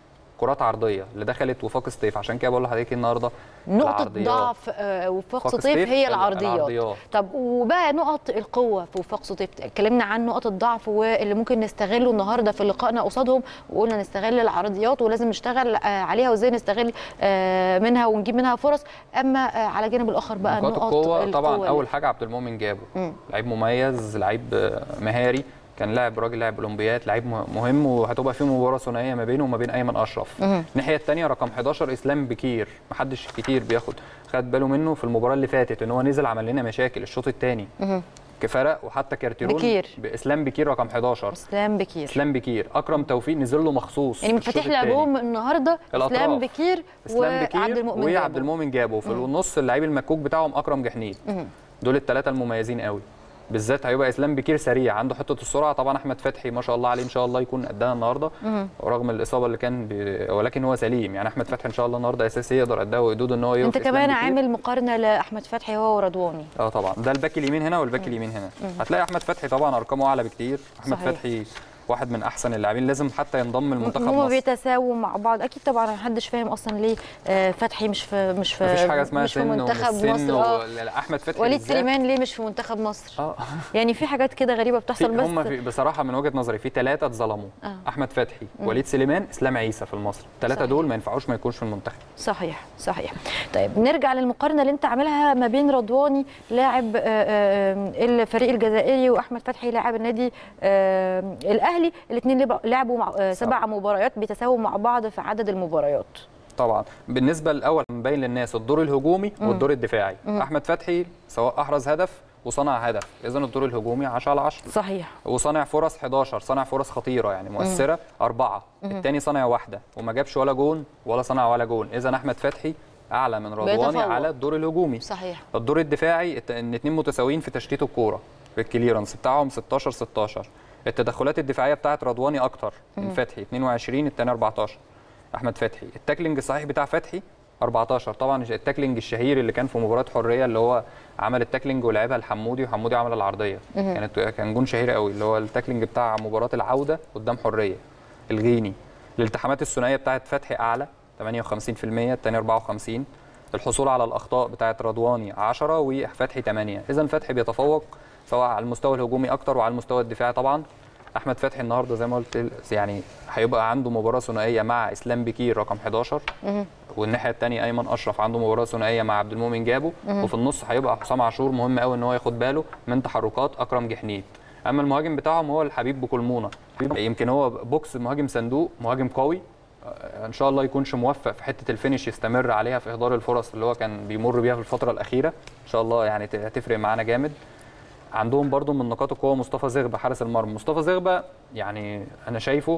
كرات عرضيه اللي دخلت وفاق سطيف عشان كده بقول لحضرتك النهارده نقطة العرضيات. ضعف آه، وفاق وفاق سطيف سطيف هي ال- العرضيات. العرضيات. طب وبقى نقط القوة في وفاق سطيف اتكلمنا عن نقط الضعف واللي ممكن نستغله النهاردة في لقائنا قصادهم وقلنا نستغل العرضيات ولازم نشتغل آه، عليها وازاي نستغل آه، منها ونجيب منها فرص اما آه، على الجانب الآخر بقى نقاط نقط القوة طبعا اللي- أول حاجة عبد المؤمن جابه مم. لعيب مميز لعيب آه، مهاري كان لاعب راجل لاعب اولمبياد لعيب مه- مهم وهتبقى في مباراه ثنائيه ما بينه وما بين ايمن اشرف مم. الناحيه الثانيه رقم 11 اسلام بكير محدش كتير بياخد خد باله منه في المباراه اللي فاتت ان هو نزل عمل لنا مشاكل الشوط الثاني مهم. كفرق وحتى كارتيرون بكير. باسلام بكير رقم 11 اسلام بكير اسلام بكير اكرم توفيق نزل له مخصوص يعني في الشوط مفاتيح التاني. لعبهم النهارده الأطراف. اسلام بكير اسلام وعبد بكير المؤمن وعبد جابر. المؤمن جابه في النص اللعيب المكوك بتاعهم اكرم جحنيد مهم. دول الثلاثه المميزين قوي بالذات هيبقى اسلام بكير سريع عنده حته السرعه طبعا احمد فتحي ما شاء الله عليه ان شاء الله يكون قدها النهارده رغم الاصابه اللي كان ب... ولكن هو سليم يعني احمد فتحي ان شاء الله النهارده اساسي يقدر قدها وقدود ان هو يوقف انت إسلام كمان بكير. عامل مقارنه لاحمد فتحي هو ورضواني اه طبعا ده الباك اليمين هنا والباك اليمين هنا هتلاقي احمد فتحي طبعا ارقامه اعلى بكتير احمد صحيح. فتحي واحد من احسن اللاعبين لازم حتى ينضم لمنتخب هما مصر بيتساووا مع بعض اكيد طبعا محدش فاهم اصلا ليه آه، فتحي مش في مش في مفيش حاجه اسمها مش في سن منتخب ومش سن مصر اه و... لا، احمد فتحي وليد بالذات- سليمان ليه مش في منتخب مصر اه يعني في حاجات كده غريبه بتحصل بس هم في بصراحه من وجهه نظري في ثلاثه اتظلموا آه. احمد فتحي وليد سليمان اسلام عيسى في المصري الثلاثه صحيح. دول ما ينفعوش ما يكونوش في المنتخب صحيح صحيح طيب نرجع للمقارنه اللي انت عاملها ما بين رضواني لاعب آه، آه، الفريق الجزائري واحمد فتحي لاعب النادي آه، الاهلي الاثنين لعبوا مع آه، سبع مباريات بيتساووا مع بعض في عدد المباريات طبعا بالنسبه الاول مبين للناس الدور الهجومي والدور الدفاعي احمد فتحي سواء احرز هدف وصنع هدف اذا الدور الهجومي 10 على 10 صحيح وصانع فرص 11 صانع فرص خطيره يعني مؤثره أربعة الثاني صنع واحده وما جابش ولا جون ولا صنع ولا جون اذا احمد فتحي اعلى من رضواني بيتفوق. على الدور الهجومي صحيح الدور الدفاعي الت- ان اتنين متساويين في تشتيت الكوره في الكليرنس بتاعهم 16 16 التدخلات الدفاعيه بتاعت رضواني اكتر من فتحي 22 الثاني 14 احمد فتحي التاكلينج الصحيح بتاع فتحي 14 طبعا التاكلينج الشهير اللي كان في مباراه حريه اللي هو عمل التاكلينج ولعبها لحمودي وحمودي عمل العرضيه كانت كان جون شهير قوي اللي هو التاكلينج بتاع مباراه العوده قدام حريه الغيني الالتحامات الثنائيه بتاعت فتحي اعلى 58% الثاني 54 الحصول على الاخطاء بتاعت رضواني 10 وفتحي 8 اذا فتحي بيتفوق سواء على المستوى الهجومي اكتر وعلى المستوى الدفاعي طبعا احمد فتحي النهارده زي ما قلت يعني هيبقى عنده مباراه ثنائيه مع اسلام بكير رقم 11 والناحيه الثانيه ايمن اشرف عنده مباراه ثنائيه مع عبد المؤمن جابو وفي النص هيبقى حسام عاشور مهم قوي ان هو ياخد باله من تحركات اكرم جحنيد اما المهاجم بتاعهم هو الحبيب بكلمونه يمكن هو بوكس مهاجم صندوق مهاجم قوي آه، ان شاء الله يكونش موفق في حته الفينش يستمر عليها في اهدار الفرص اللي هو كان بيمر بيها في الفتره الاخيره ان شاء الله يعني ت- هتفرق معانا جامد عندهم برضو من نقاط القوه مصطفى زغبه حارس المرمى مصطفى زغبه يعني انا شايفه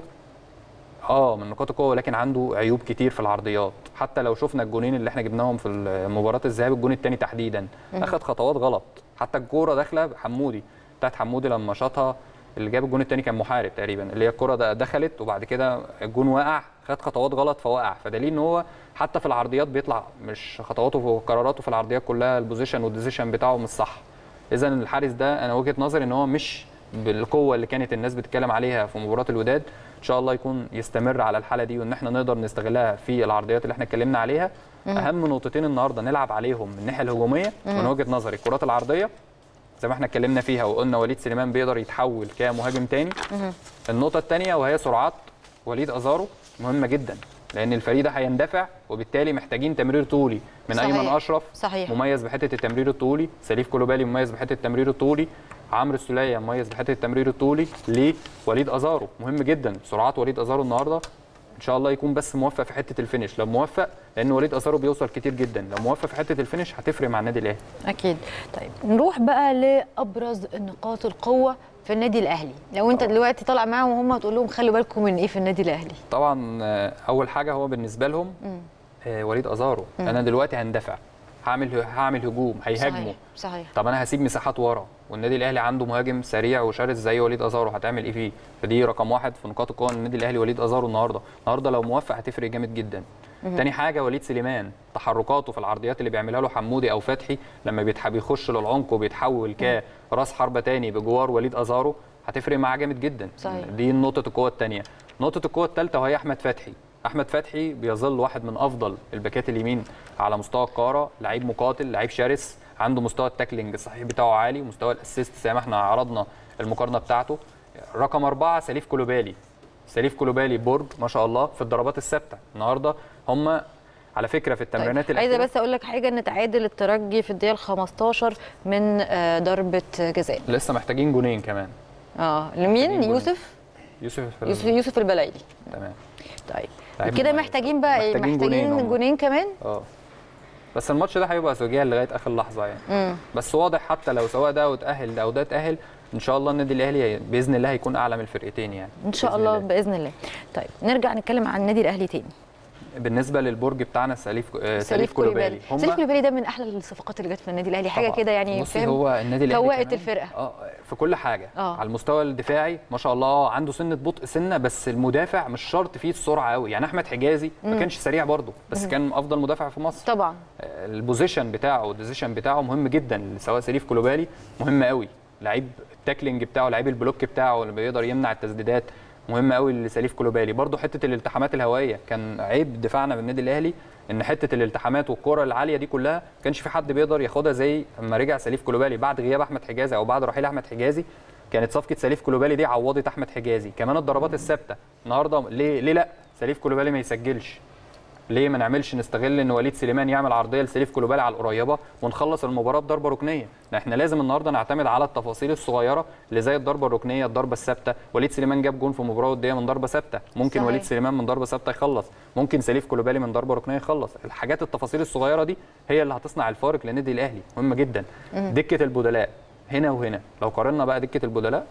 اه من نقاط القوه ولكن عنده عيوب كتير في العرضيات حتى لو شفنا الجونين اللي احنا جبناهم في مباراه الذهاب الجون الثاني تحديدا اخذ خطوات غلط حتى الكوره داخله حمودي بتاعت حمودي لما شاطها اللي جاب الجون الثاني كان محارب تقريبا اللي هي الكره ده دخلت وبعد كده الجون وقع خد خطوات غلط فوقع فدليل ان هو حتى في العرضيات بيطلع مش خطواته وقراراته في العرضيات كلها البوزيشن والديزيشن بتاعه مش صح اذا الحارس ده انا وجهه نظري ان هو مش بالقوه اللي كانت الناس بتتكلم عليها في مباراه الوداد ان شاء الله يكون يستمر على الحاله دي وان احنا نقدر نستغلها في العرضيات اللي احنا اتكلمنا عليها اهم نقطتين النهارده نلعب عليهم من الناحيه الهجوميه من وجهه نظري الكرات العرضيه زي ما احنا اتكلمنا فيها وقلنا وليد سليمان بيقدر يتحول كمهاجم تاني النقطه الثانيه وهي سرعات وليد ازارو مهمه جدا لان الفريق ده هيندفع وبالتالي محتاجين تمرير طولي من صحيح. ايمن اشرف صحيح. مميز بحته التمرير الطولي سليف كولوبالي مميز بحته التمرير الطولي عمرو السوليه مميز بحته التمرير الطولي لوليد ازارو مهم جدا سرعات وليد ازارو النهارده ان شاء الله يكون بس موفق في حته الفينش لو موفق لان وليد ازارو بيوصل كتير جدا لو موفق في حته الفينش هتفرق مع النادي الاهلي اكيد طيب نروح بقى لابرز نقاط القوه في النادي الاهلي لو انت دلوقتي طالع معاهم وهم تقول لهم خلوا بالكم من ايه في النادي الاهلي طبعا آه، اول حاجه هو بالنسبه لهم آه، وليد ازارو انا دلوقتي هندفع هعمل هعمل هجوم هيهاجموا صحيح صحيح طب انا هسيب مساحات ورا والنادي الاهلي عنده مهاجم سريع وشرس زي وليد ازارو هتعمل ايه فيه فدي رقم واحد في نقاط القوه النادي الاهلي وليد ازارو النهارده النهارده لو موفق هتفرق جامد جدا تاني حاجه وليد سليمان تحركاته في العرضيات اللي بيعملها له حمودي او فتحي لما بيتح- بيخش للعمق وبيتحول كراس حربه تاني بجوار وليد ازارو هتفرق معاه جامد جدا صحيح. دي نقطه القوه الثانيه نقطه القوه الثالثه وهي احمد فتحي احمد فتحي بيظل واحد من افضل الباكات اليمين على مستوى القاره لعيب مقاتل لعيب شرس عنده مستوى التاكلينج الصحيح بتاعه عالي مستوى الاسيست زي ما احنا عرضنا المقارنه بتاعته رقم أربعة سليف كولوبالي سليف كولوبالي برج ما شاء الله في الضربات الثابته النهارده هم على فكره في التمرينات طيب. عايزه الأخيرة- بس اقول لك حاجه ان تعادل الترجي في الدقيقه ال 15 من آه، ضربه جزاء لسه محتاجين جونين كمان اه لمين محتاجين يوسف يوسف يوسف يوسف البلايلي تمام طيب لعيب كده مميز. محتاجين بقى ايه محتاجين محتاجين جونين هم. جونين كمان اه بس الماتش ده هيبقى زوجيه لغايه اخر لحظه يعني امم بس واضح حتى لو سواء ده وتاهل او ده اتاهل ان شاء الله النادي الاهلي باذن الله هيكون اعلى من الفرقتين يعني ان شاء بإذن الله باذن الله طيب نرجع نتكلم عن النادي الاهلي تاني بالنسبه للبرج بتاعنا سليف آه، سليف كوليبالي هم سليف كوليبالي ده من احلى الصفقات اللي جت في النادي الاهلي حاجه طبعاً. كده يعني بصي فاهم هو النادي الاهلي فوقت كمان- الفرقه اه في كل حاجه آه. على المستوى الدفاعي ما شاء الله عنده سنه بطء سنه بس المدافع مش شرط فيه السرعه قوي يعني احمد حجازي ما كانش سريع برضه بس كان افضل مدافع في مصر طبعا آه، البوزيشن بتاعه والديزيشن بتاعه مهم جدا سواء سليف كولوبالي مهم قوي لعيب التاكلينج بتاعه لعيب البلوك بتاعه اللي بيقدر يمنع التسديدات مهم قوي لسليف كولوبالي برضه حته الالتحامات الهوائيه كان عيب دفاعنا بالنادي الاهلي ان حته الالتحامات والكره العاليه دي كلها ما كانش في حد بيقدر ياخدها زي اما رجع سليف كولوبالي بعد غياب احمد حجازي او بعد رحيل احمد حجازي كانت صفقه سليف كولوبالي دي عوضت احمد حجازي كمان الضربات الثابته النهارده ليه ليه لا سليف كولوبالي ما يسجلش ليه ما نعملش نستغل ان وليد سليمان يعمل عرضيه لسليف كولوبالي على القريبه ونخلص المباراه بضربه ركنيه لا احنا لازم النهارده نعتمد على التفاصيل الصغيره اللي زي الضربه الركنيه الضربه الثابته وليد سليمان جاب جون في مباراه وديه من ضربه ثابته ممكن صحيح. وليد سليمان من ضربه ثابته يخلص ممكن سليف كولوبالي من ضربه ركنيه يخلص الحاجات التفاصيل الصغيره دي هي اللي هتصنع الفارق للنادي الاهلي مهمه جدا دكه البدلاء هنا وهنا لو قارنا بقى دكه البدلاء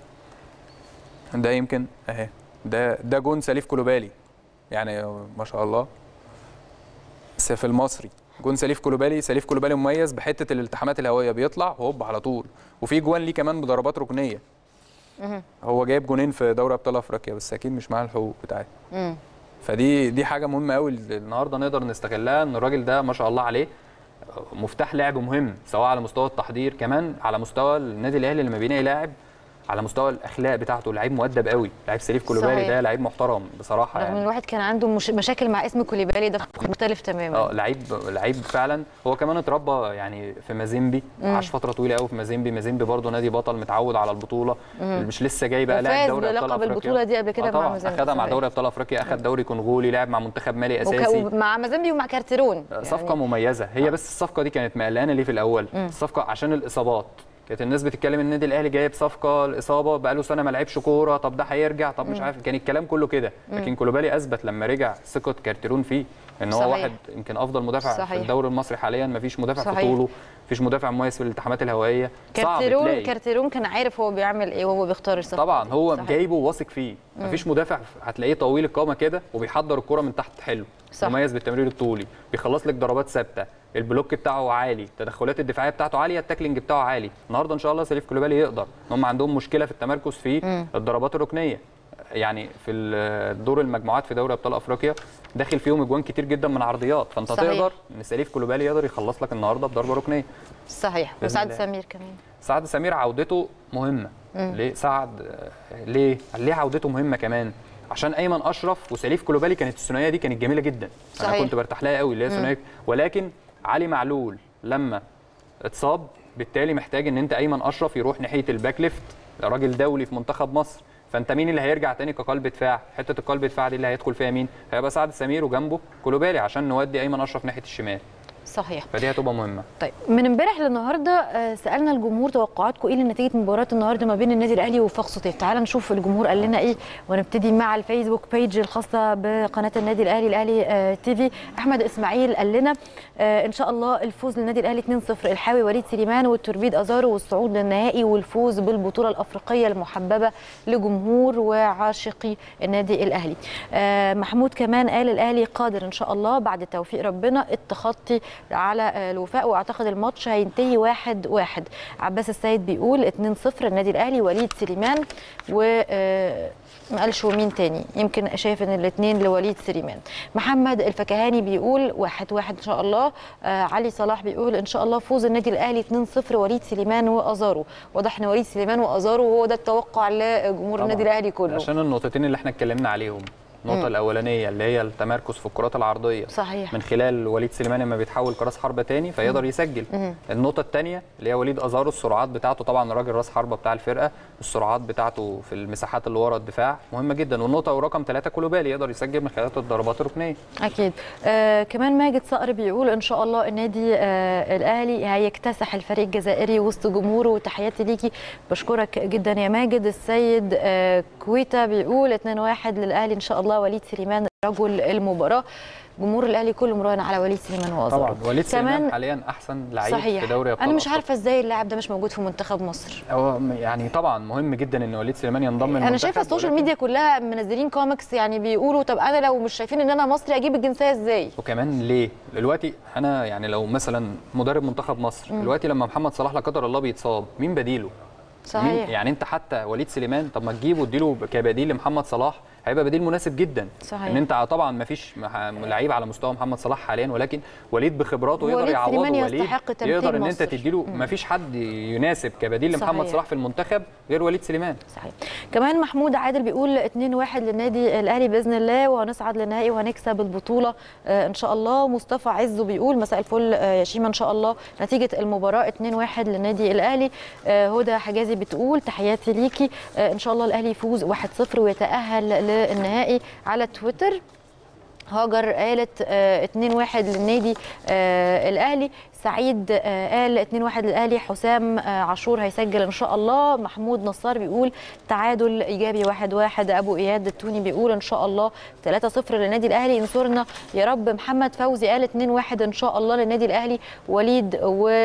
ده يمكن اهي ده ده جون سليف كولوبالي يعني ما شاء الله بس في المصري جون سليف كولوبالي سليف كولوبالي مميز بحته الالتحامات الهوائيه بيطلع هوب على طول وفي جوان ليه كمان بضربات ركنيه هو جايب جونين في دوري ابطال افريقيا بس اكيد مش معاه الحقوق بتاعتها امم فدي دي حاجه مهمه قوي النهارده نقدر نستغلها ان الراجل ده ما شاء الله عليه مفتاح لعب مهم سواء على مستوى التحضير كمان على مستوى النادي الاهلي لما بيلاقي لاعب على مستوى الاخلاق بتاعته لعيب مؤدب قوي لعيب سليف كولوبالي صحيح. ده لعيب محترم بصراحه رغم ان يعني الواحد كان عنده مش مشاكل مع اسم كوليبالي ده مختلف تماما اه لعيب لعيب فعلا هو كمان اتربى يعني في مازيمبي عاش فتره طويله قوي في مازيمبي مازيمبي برضه نادي بطل متعود على البطوله مش لسه جاي بقى لاعب وفاز دوري ابطال بلقب افريقيا البطولة دي قبل كده آه مع طبعا مازيمبي، اخدها مع صحيح. دوري ابطال افريقيا اخد دوري كونغولي لعب مع منتخب مالي وك... اساسي ومع مازامبي ومع كارتيرون صفقه مميزه هي بس الصفقه دي كانت مقلقانه ليه في الاول الصفقه عشان الاصابات كانت الناس بتتكلم النادي الاهلي جايب صفقه الاصابه بقى له سنه ما لعبش كوره طب ده هيرجع طب مش عارف كان الكلام كله كده لكن كولوبالي اثبت لما رجع ثقه كارتيرون فيه ان هو صحيح. واحد يمكن افضل مدافع صحيح. في الدوري المصري حاليا ما فيش مدافع صحيح. في طوله مفيش مدافع مميز في الالتحامات الهوائيه صعب كارتيرون تلاقي كارتيرون كان عارف هو بيعمل ايه وهو بيختار الصفقه طبعا دي. هو صحيح. جايبه واثق فيه مفيش مدافع هتلاقيه طويل القامه كده وبيحضر الكره من تحت حلو صح. مميز بالتمرير الطولي بيخلص لك ضربات ثابته البلوك بتاعه عالي التدخلات الدفاعيه بتاعته عاليه التاكلينج بتاعه عالي النهارده ان شاء الله سليف كولوبالي يقدر هم عندهم مشكله في التمركز في الضربات الركنيه يعني في ال- دور المجموعات في دوري ابطال افريقيا داخل فيهم اجوان كتير جدا من عرضيات فانت صحيح. تقدر ان سليف كولوبالي يقدر يخلص لك النهارده بضربه ركنيه صحيح بإذن وسعد الله. سمير كمان سعد سمير عودته مهمه ليه سعد آه، ليه ليه عودته مهمه كمان عشان ايمن اشرف وسليف كولوبالي كانت الثنائيه دي كانت جميله جدا صحيح. انا كنت برتاح لها قوي اللي هي ثنائيه ولكن علي معلول لما اتصاب بالتالي محتاج ان انت ايمن اشرف يروح ناحيه الباك ليفت راجل دولي في منتخب مصر فانت مين اللي هيرجع تاني كقلب دفاع حته القلب دفاع دي اللي هيدخل فيها مين هيبقى سعد سمير وجنبه كولوبالي عشان نودي ايمن اشرف ناحيه الشمال صحيح فدي هتبقى مهمه طيب من امبارح للنهارده آه، سالنا الجمهور توقعاتكم ايه لنتيجه مباراه النهارده ما بين النادي الاهلي وفاق سطيف تعال نشوف الجمهور قال لنا ايه ونبتدي مع الفيسبوك بيج الخاصه بقناه النادي الاهلي الاهلي آه، تي في احمد اسماعيل قال لنا آه، ان شاء الله الفوز للنادي الاهلي 2-0 الحاوي وليد سليمان والتوربيد ازارو والصعود للنهائي والفوز بالبطوله الافريقيه المحببه لجمهور وعاشقي النادي الاهلي آه، محمود كمان قال الاهلي قادر ان شاء الله بعد توفيق ربنا التخطي على آه، الوفاء واعتقد الماتش هينتهي واحد واحد عباس السيد بيقول 2-0 النادي الاهلي وليد سليمان و آه، ما قالش ومين تاني يمكن شايف ان الاثنين لوليد سليمان محمد الفكهاني بيقول واحد واحد ان شاء الله آه علي صلاح بيقول ان شاء الله فوز النادي الاهلي 2-0 وليد سليمان وازارو واضح ان وليد سليمان وازارو هو ده التوقع لجمهور طبعاً. النادي الاهلي كله عشان النقطتين اللي احنا اتكلمنا عليهم النقطه الاولانيه اللي هي التمركز في الكرات العرضيه صحيح من خلال وليد سليمان لما بيتحول كراس حربه تاني فيقدر يسجل النقطه الثانيه اللي هي وليد ازارو السرعات بتاعته طبعا الراجل راس حربه بتاع الفرقه السرعات بتاعته في المساحات اللي ورا الدفاع مهمه جدا والنقطه ورقم ثلاثه كولوبالي يقدر يسجل من خلال الضربات الركنيه اكيد آه كمان ماجد صقر بيقول ان شاء الله النادي آه الاهلي هيكتسح الفريق الجزائري وسط جمهوره وتحياتي ليكي بشكرك جدا يا ماجد السيد آه كويتا بيقول 2-1 للاهلي ان شاء الله وليد سليمان رجل المباراه جمهور الاهلي كله مراهن على وليد سليمان وازارو طبعا وليد سليمان كمان حاليا احسن لعيب صحيح في دوري ابطال انا مش أفريقيا. عارفه ازاي اللاعب ده مش موجود في منتخب مصر هو يعني طبعا مهم جدا ان وليد سليمان ينضم انا للمنتخب شايفه السوشيال ولكن- ميديا كلها منزلين كوميكس يعني بيقولوا طب انا لو مش شايفين ان انا مصري اجيب الجنسيه ازاي وكمان ليه؟ دلوقتي انا يعني لو مثلا مدرب منتخب مصر دلوقتي لما محمد صلاح لا قدر الله بيتصاب مين بديله؟ مين صحيح يعني انت حتى وليد سليمان طب ما تجيبه اديله كبديل لمحمد صلاح هيبقى بديل مناسب جدا صحيح. ان انت طبعا ما فيش مح- لعيب على مستوى محمد صلاح حاليا ولكن وليد بخبراته يقدر وليد يعوضه سليمان وليد يستحق تمثيل يقدر ان انت مصر. تديله ما فيش حد يناسب كبديل لمحمد صحيح. صلاح في المنتخب غير وليد سليمان صحيح كمان محمود عادل بيقول 2-1 للنادي الاهلي باذن الله وهنصعد للنهائي وهنكسب البطوله آه ان شاء الله مصطفى عزو بيقول مساء الفل آه يا شيماء ان شاء الله نتيجه المباراه 2-1 للنادي الاهلي آه هدى حجازي بتقول تحياتي ليكي آه ان شاء الله الاهلي يفوز 1-0 ويتاهل للنهائي على تويتر هاجر قالت آه، 2-1 للنادي آه، الاهلي سعيد آه، قال 2-1 للاهلي حسام آه، عاشور هيسجل ان شاء الله محمود نصار بيقول تعادل ايجابي 1-1 ابو اياد التوني بيقول ان شاء الله 3-0 للنادي الاهلي انصرنا يا رب محمد فوزي قال 2-1 ان شاء الله للنادي الاهلي وليد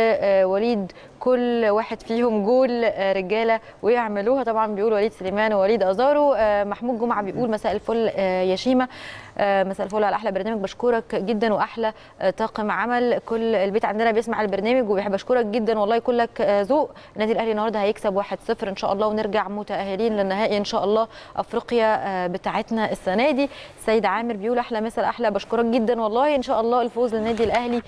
ووليد كل واحد فيهم جول آه، رجاله ويعملوها طبعا بيقول وليد سليمان ووليد ازارو آه، محمود جمعه بيقول مساء الفل آه، يا شيماء آه، مساء الفل على احلى برنامج بشكرك جدا واحلى آه، طاقم عمل كل البيت عندنا بيسمع البرنامج وبحب اشكرك جدا والله كلك آه، ذوق النادي الاهلي النهارده هيكسب 1-0 ان شاء الله ونرجع متاهلين للنهائي ان شاء الله افريقيا آه، بتاعتنا السنه دي سيد عامر بيقول احلى مثل احلى بشكرك جدا والله ان شاء الله الفوز للنادي الاهلي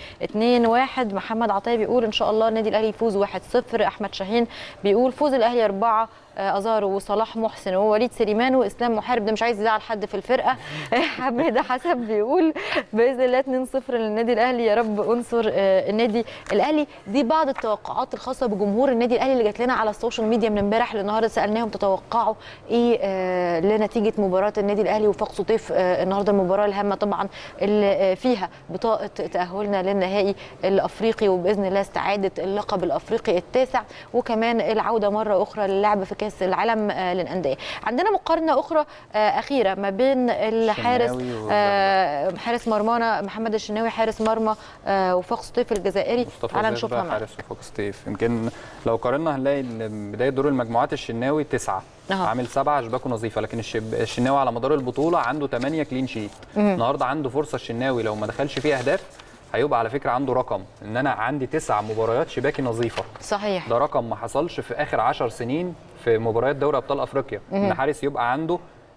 2-1 محمد عطيه بيقول ان شاء الله النادي الاهلي يفوز 1-0 احمد شاهين بيقول فوز الاهلي 4 ازارو وصلاح محسن ووليد سليمان واسلام محارب ده مش عايز يزعل حد في الفرقه حماده حسب بيقول باذن الله 2-0 للنادي الاهلي يا رب انصر آه، النادي الاهلي دي بعض التوقعات الخاصه بجمهور النادي الاهلي اللي جات لنا على السوشيال ميديا من امبارح للنهارده سالناهم تتوقعوا ايه آه، لنتيجه مباراه النادي الاهلي وفاق سطيف آه، النهارده المباراه الهامه طبعا اللي آه، فيها بطاقه تاهلنا للنهائي الافريقي وباذن الله استعاده اللقب الافريقي التاسع وكمان العوده مره اخرى للعب في كاس العالم آه، للانديه عندنا مقارنه اخرى آه، اخيره ما بين الحارس الشناوي و- آه، حارس مرمانا محمد الشناوي حارس مرمى آه، وفاق سطيف الجزائري مصطفى تعال زياد نشوفها بقى معانا حارس وفاق سطيف يمكن لو قارنا هنلاقي ان بدايه دور المجموعات الشناوي تسعه أها. عامل سبعه اشباكه نظيفه لكن الشب... الشناوي على مدار البطوله عنده 8 كلين شيت النهارده عنده فرصه الشناوي لو ما دخلش فيه اهداف هيبقى على فكره عنده رقم ان انا عندي تسع مباريات شباكي نظيفه صحيح ده رقم ما حصلش في اخر 10 سنين في مباريات دوري ابطال افريقيا ان حارس يبقى عنده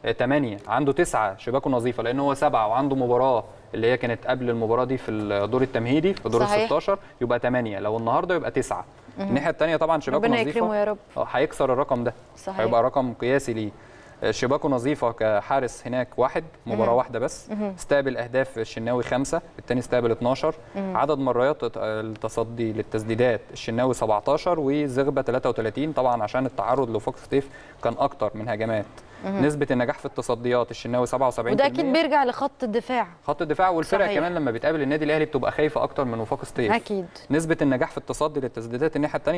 8 عنده تسعه شباكه نظيفه لان هو سبعه وعنده مباراه اللي هي كانت قبل المباراه دي في الدور التمهيدي في دور ال صحيح. 16 يبقى 8 لو النهارده يبقى تسعه الناحيه الثانيه طبعا شباكه ربنا نظيفه يكرمه يا رب اه هيكسر الرقم ده صحيح. هيبقى رقم قياسي ليه آه، شباكه نظيفه كحارس هناك واحد مباراه واحده بس استقبل اهداف الشناوي خمسه الثاني استقبل 12 عدد مرات الت- التصدي للتسديدات الشناوي 17 وزغبه 33 طبعا عشان التعرض لفوق ستيف كان اكتر من هجمات نسبه النجاح في التصديات الشناوي 77% وده اكيد بيرجع لخط الدفاع خط الدفاع والفرق صحيح. كمان لما بتقابل النادي الاهلي بتبقى خايفه اكتر من وفاق ستيف اكيد نسبة النجاح في التصدي للتسديدات الناحية الثانية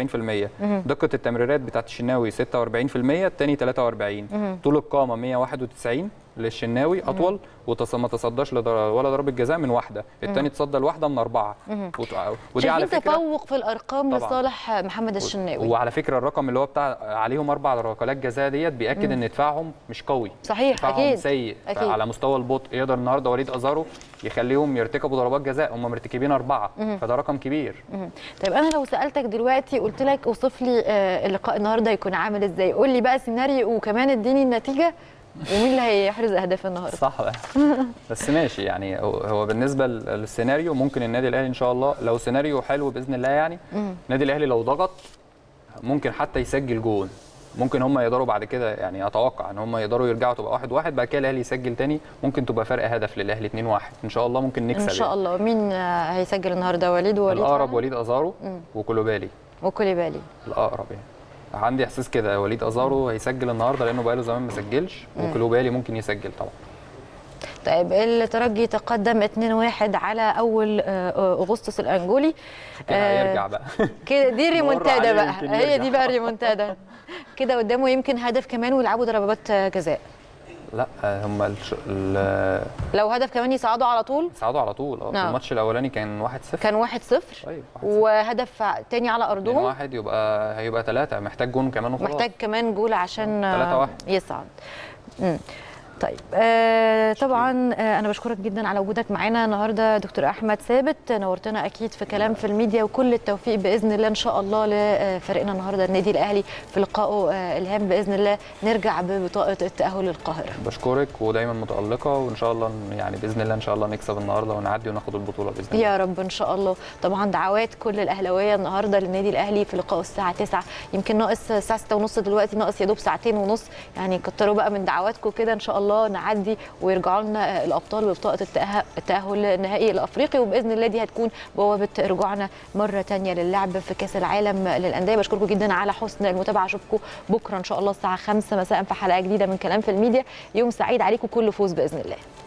75% دقة التمريرات بتاعت الشناوي 46% الثاني 43 طول القامة 191 للشناوي أطول وما تصداش لضر- ولا ضربة جزاء من واحدة الثاني تصدى لواحدة من أربعة وت- ودي على شايفين فكرة تفوق في الارقام طبعاً. لصالح محمد الشناوي وعلى فكرة الرقم اللي هو بتاع عليهم أربع ركلات جزاء ديت بيأكد إن دفاعهم مش قوي صحيح دفاعهم اكيد سيء أكيد. على مستوى البطء يقدر النهارده وليد ازارو يخليهم يرتكبوا ضربات جزاء هم مرتكبين اربعه فده رقم كبير مهم. طيب انا لو سالتك دلوقتي قلت لك اوصف لي آه، اللقاء النهارده هيكون عامل ازاي قول لي بقى سيناريو وكمان اديني النتيجه ومين اللي هيحرز اهداف النهارده صح بس ماشي يعني هو- هو بالنسبه للسيناريو ممكن النادي الاهلي ان شاء الله لو سيناريو حلو باذن الله يعني النادي الاهلي لو ضغط ممكن حتى يسجل جون ممكن هم يقدروا بعد كده يعني اتوقع ان هم يقدروا يرجعوا تبقى واحد واحد بعد كده الاهلي يسجل تاني ممكن تبقى فرق هدف للاهلي 2 1 ان شاء الله ممكن نكسب ان شاء يعني. الله مين آه، هيسجل النهارده وليد ووليد الاقرب فعلاً؟ وليد ازارو وكولوبالي وكوليبالي الاقرب يعني عندي احساس كده وليد ازارو هيسجل النهارده لانه بقاله زمان ما سجلش وكلوبالي ممكن يسجل طبعا طيب الترجي تقدم 2-1 على اول آه، آه، اغسطس الانجولي كده آه، هيرجع بقى كده دي ريمونتادا عليه بقى يمكن هي يرجع. دي بقى ريمونتادا كده قدامه يمكن هدف كمان ويلعبوا ضربات آه، جزاء لا هم الش... ال... لو هدف كمان يصعدوا على طول صعدوا على طول اه في نعم. الماتش الاولاني كان 1-0 كان 1-0 طيب 1-0 وهدف تاني على ارضهم واحد يبقى هيبقى ثلاثة محتاج جون كمان وخلاص محتاج كمان جول عشان آه، تلاتة واحد. يصعد مم. طيب آه طبعا آه انا بشكرك جدا على وجودك معانا النهارده دكتور احمد ثابت نورتنا اكيد في كلام في الميديا وكل التوفيق باذن الله ان شاء الله لفريقنا النهارده النادي الاهلي في لقائه آه الهام باذن الله نرجع ببطاقه التاهل للقاهره بشكرك ودايما متألقة وإن شاء الله ن- يعني بإذن الله إن شاء الله نكسب النهاردة ونعدي وناخد البطولة بإذن الله يا رب ان شاء الله طبعا دعوات كل الاهلاويه النهارده للنادي الاهلي في لقائه الساعه 9 يمكن ناقص الساعه 6 ونص دلوقتي ناقص يا دوب ساعتين ونص يعني كتروا بقى من دعواتكم كده ان شاء الله نعدي ويرجعوا لنا الابطال ببطاقه التأه- التاهل النهائي الافريقي وباذن الله دي هتكون بوابه رجوعنا مره تانية للعب في كاس العالم للانديه بشكركم جدا على حسن المتابعه اشوفكم بكره ان شاء الله الساعه 5 مساء في حلقه جديده من كلام في الميديا يوم سعيد عليكم كل فوز باذن الله